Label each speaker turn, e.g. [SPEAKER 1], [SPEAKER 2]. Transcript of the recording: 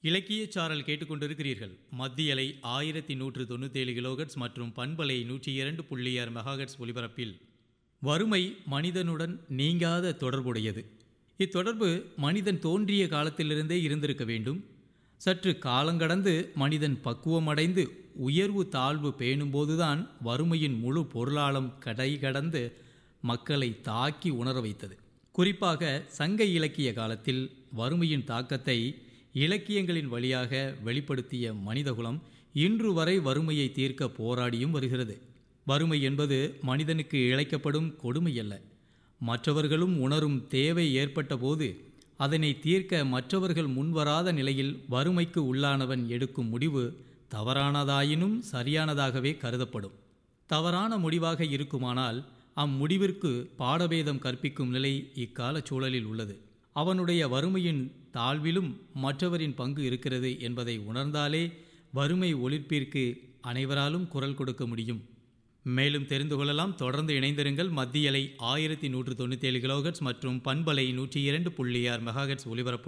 [SPEAKER 1] இலக்கியச் சாரல் கேட்டுக்கொண்டிருக்கிறீர்கள் மத்திய அலை ஆயிரத்தி நூற்று தொண்ணூத்தேழு கிலோகட்ஸ் மற்றும் பண்பலை நூற்றி இரண்டு புள்ளி ஆறு மெகாஹெட்ஸ் ஒலிபரப்பில் வறுமை மனிதனுடன் நீங்காத தொடர்புடையது இத்தொடர்பு மனிதன் தோன்றிய காலத்திலிருந்தே இருந்திருக்க வேண்டும் சற்று காலங்கடந்து மனிதன் பக்குவமடைந்து உயர்வு தாழ்வு பேணும்போதுதான் வறுமையின் முழு பொருளாளம் கடை கடந்து மக்களை தாக்கி உணர வைத்தது குறிப்பாக சங்க இலக்கிய காலத்தில் வறுமையின் தாக்கத்தை இலக்கியங்களின் வழியாக வெளிப்படுத்திய மனிதகுலம் இன்று வரை வறுமையை தீர்க்க போராடியும் வருகிறது வறுமை என்பது மனிதனுக்கு இழைக்கப்படும் கொடுமை அல்ல மற்றவர்களும் உணரும் தேவை ஏற்பட்ட போது அதனை தீர்க்க மற்றவர்கள் முன்வராத நிலையில் வறுமைக்கு உள்ளானவன் எடுக்கும் முடிவு தவறானதாயினும் சரியானதாகவே கருதப்படும் தவறான முடிவாக இருக்குமானால் அம்முடிவிற்கு பாடபேதம் கற்பிக்கும் நிலை இக்கால சூழலில் உள்ளது அவனுடைய வறுமையின் தாழ்விலும் மற்றவரின் பங்கு இருக்கிறது என்பதை உணர்ந்தாலே வறுமை ஒழிப்பிற்கு அனைவராலும் குரல் கொடுக்க முடியும் மேலும் தெரிந்து கொள்ளலாம் தொடர்ந்து இணைந்திருங்கள் மத்தியலை ஆயிரத்தி நூற்று தொண்ணூற்றி ஏழு கிலோகட்ஸ் மற்றும் பண்பலை நூற்றி இரண்டு புள்ளி ஆறு மெகாஹெட்ஸ் ஒலிபரப்பு